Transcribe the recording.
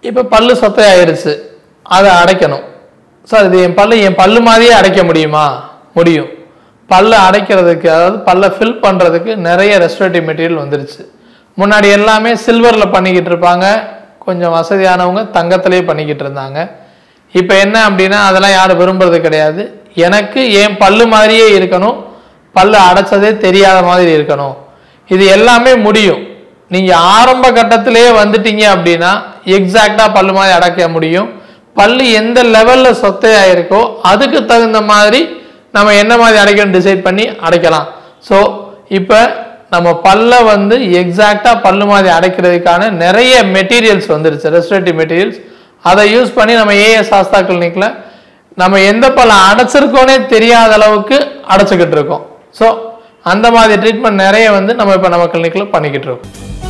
இப்போ பல்லு சொத்தையாயிருச்சு அதை அடைக்கணும் சார் இது என் பல்லு என் பல்லு மாதிரியே அடைக்க முடியுமா முடியும் பல்லை அடைக்கிறதுக்கு அதாவது பல்லை ஃபில் பண்ணுறதுக்கு நிறைய ரெஸ்டரேட்டிவ் மெட்டீரியல் வந்துருச்சு முன்னாடி எல்லாமே சில்வரில் பண்ணிக்கிட்டு இருப்பாங்க கொஞ்சம் வசதியானவங்க தங்கத்திலே பண்ணிக்கிட்டு இருந்தாங்க இப்போ என்ன அப்படின்னா அதெல்லாம் யாரும் விரும்புறது கிடையாது எனக்கு என் பல்லு மாதிரியே இருக்கணும் பல்லு அடைச்சதே தெரியாத மாதிரி இருக்கணும் இது எல்லாமே முடியும் நீங்க ஆரம்ப கட்டத்திலேயே வந்துட்டீங்க அப்படின்னா எக்ஸாக்டா பல்லு மாதிரி அடைக்க முடியும் பல்லு எந்த லெவல்ல சொத்தையா இருக்கோ அதுக்கு தகுந்த மாதிரி நம்ம என்ன மாதிரி அடைக்கணும் டிசைட் பண்ணி அடைக்கலாம் ஸோ இப்போ நம்ம பல்ல வந்து எக்ஸாக்டா பல்லு மாதிரி அடைக்கிறதுக்கான நிறைய மெட்டீரியல்ஸ் வந்துருச்சு ரெஸ்டரேட்டிவ் மெட்டீரியல்ஸ் அதை யூஸ் பண்ணி நம்ம ஏஎஸ் சாஸ்தா கிளினிக்ல நம்ம எந்த பல்ல அடைச்சிருக்கோனே தெரியாத அளவுக்கு அடைச்சிக்கிட்டு இருக்கோம் ஸோ அந்த மாதிரி ட்ரீட்மெண்ட் நிறைய வந்து நம்ம இப்போ நம்ம கிளினிக்ல பண்ணிக்கிட்டு இருக்கோம்